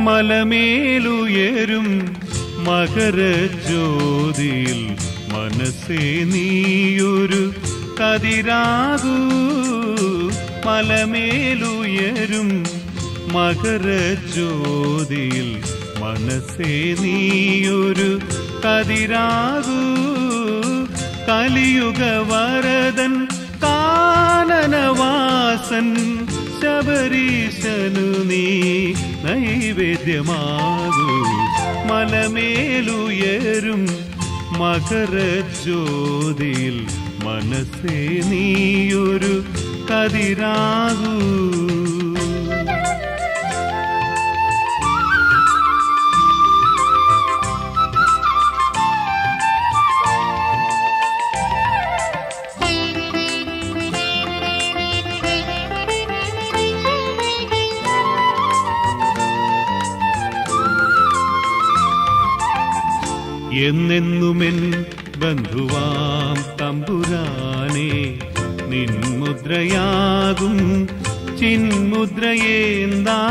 മലമേലുയരും മകരജ്യോതിയിൽ മനസ്സേ നീയൊരു കതിരാകൂ മലമേലുയരും മകരജ്യോതിയിൽ മനസ്സേ നീയൊരു കതിരാകൂ കലിയുഗ വരദൻ കാനനവാസൻ ശബരീശനു നീ നൈവേദ്യമാകൂ മലമേലുയരും മകരജ്യോതിയിൽ മനസ്സേ നീയൊരു കതിരാകൂ എന്നെന്നുമെൻ ബന്ധുവാം തമ്പുരാനെ നിൻമുദ്രയാകും ചിന്മുദ്രയേന്താ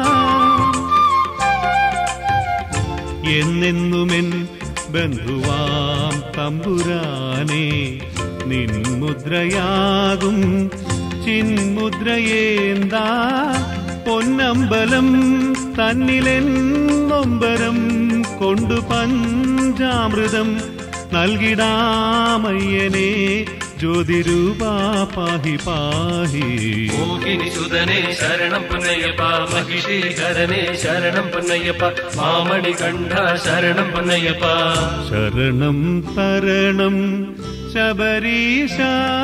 എന്നെന്നുമെൻ ബന്ധുവാം തമ്പുരാനെ നിൻമുദ്രയാകും ചിന്മുദ്രയേന്താ പൊന്നമ്പലം തന്നിലെൻ നൊമ്പരം കൊണ്ടു പഞ്ചാമൃതം നൽകിടാമയ്യനെ ജ്യോതിരൂപാ പാഹി പാഹി മോഹിനി സുതനെ ശരണം പൊന്നയ്യപ്പ മഹിഷീകരനെ ശരണം പൊന്നയ്യപ്പ മാമണി കണ്ഠ ശരണം പൊന്നയ്യപ്പ ശരണം തരണം ശബരീശ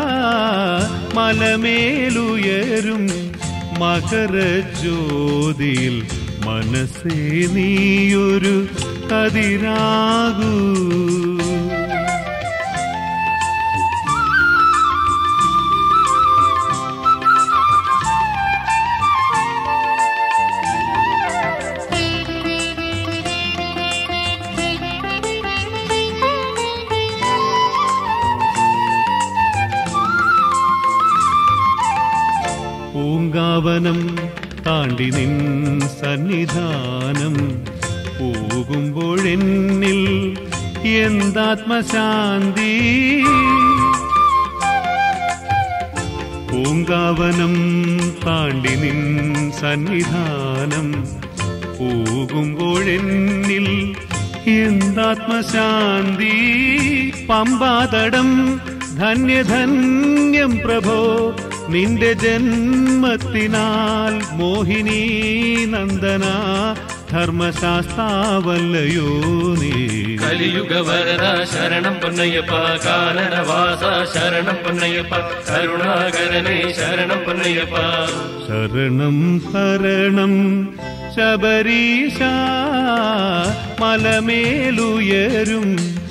മലമേലുയരും മകരജ്യോതിയിൽ മനസ്സേ നീയൊരു കതിരാകൂ പൂങ്കാവനം താണ്ടി നിൻ സന്നിധാനം പോകുമ്പോഴെന്നിൽ എന്താത്മശാന്തി പൂങ്കാവനം താണ്ടി നിൻ സന്നിധാനം പോകുമ്പോഴെന്നിൽ എന്താത്മശാന്തി പമ്പാതടം ധന്യധന്യം പ്രഭോ നിന്റെ ജന്മത്തിനാൽ മോഹിനി നന്ദന ധർമ്മശാസ്താവല്ലയോ നീ കലിയുഗ വരദ ശരണം പൊന്നയ്യപ്പ കാനനവാസ ശരണം പൊന്നയ്യപ്പ കരുണാകരനെ ശരണം പൊന്നയ്യപ്പ ശരണം ശരണം ശബരീശ മലമേലുയരും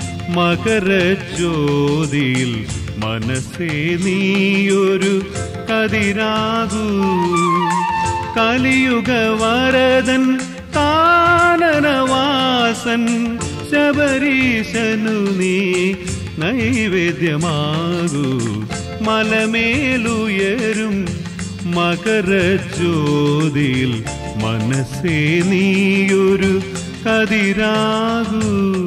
മകരജ്യോതിയിൽ മനസ്സേ നീയൊരു കതിരാകൂ കലിയുഗ വരദൻ കാനനവാസൻ ശബരീശനു നീ നൈവേദ്യമാകൂ മലമേലുയരും മകരജ്യോതിയിൽ മനസ്സേ നീയൊരു കതിരാകൂ